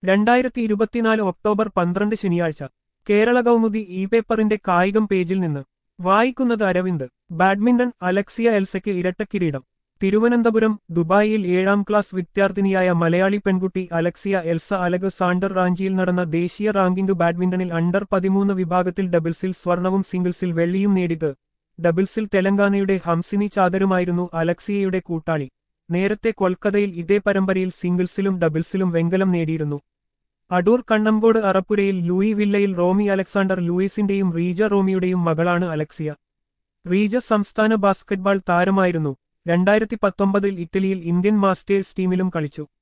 രണ്ടായിരത്തി ഇരുപത്തിനാല് ഒക്ടോബർ പന്ത്രണ്ട് ശനിയാഴ്ച കേരള കൗമുദി ഇ പേപ്പറിന്റെ കായികം പേജിൽ നിന്ന് വായിക്കുന്നത് അരവിന്ദ് ബാഡ്മിന്റൺ അലക്സിയ എൽസയ്ക്ക് ഇരട്ടക്കിരീടം തിരുവനന്തപുരം ദുബായിൽ ഏഴാം ക്ലാസ് വിദ്യാർത്ഥിനിയായ മലയാളി പെൺകുട്ടി അലക്സിയ എൽസ അലഗ് സാണ്ടർ റാഞ്ചിയിൽ നടന്ന ദേശീയ റാങ്കിംഗ് ബാഡ്മിന്റണിൽ അണ്ടർ പതിമൂന്ന് വിഭാഗത്തിൽ ഡബിൾസിൽ സ്വർണവും സിംഗിൾസിൽ വെള്ളിയും നേടിയത് ഡബിൾസിൽ തെലങ്കാനയുടെ ഹംസിനി ചാദരുമായിരുന്നു അലക്സിയയുടെ കൂട്ടാളി നേരത്തെ കൊൽക്കത്തയിൽ ഇതേ പരമ്പരയിൽ സിംഗിൾസിലും ഡബിൾസിലും വെങ്കലം നേടിയിരുന്നു അടൂർ കണ്ണങ്കോട് അറപ്പുരയിൽ ലൂയി വില്ലയിൽ റോമി അലക്സാണ്ടർ ലൂയിസിന്റെയും റീജ റോമിയുടെയും മകളാണ് അലക്സിയ റീജ സംസ്ഥാന ബാസ്കറ്റ്ബാൾ താരമായിരുന്നു രണ്ടായിരത്തി പത്തൊമ്പതിൽ ഇറ്റലിയിൽ ഇന്ത്യൻ മാസ്റ്റേഴ്സ് ടീമിലും കളിച്ചു